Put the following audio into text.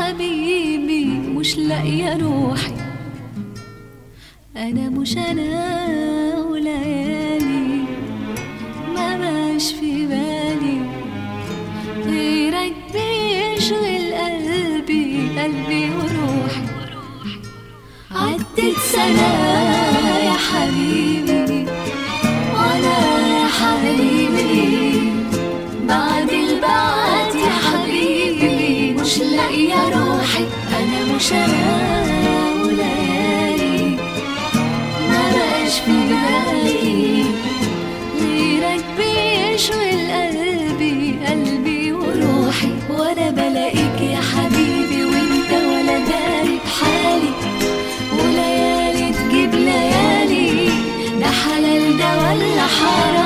حبيبي مش لاقية روحي أنا مش أنا وليالي ما باش في بالي غيرك بيشغل قلبي قلبي وروحي عدت سنة يا حبيبي وأنا يا حبيبي بعد البعد يا حبيبي مش لاقية روحي أنا مش أنا وليالي ما بقاش في بالي غيرك بيشغل قلبي قلبي وروحي وأنا بلاقيك يا حبيبي وأنت ولا داري بحالي وليالي تجيب ليالي ده حلال ده ولا حرام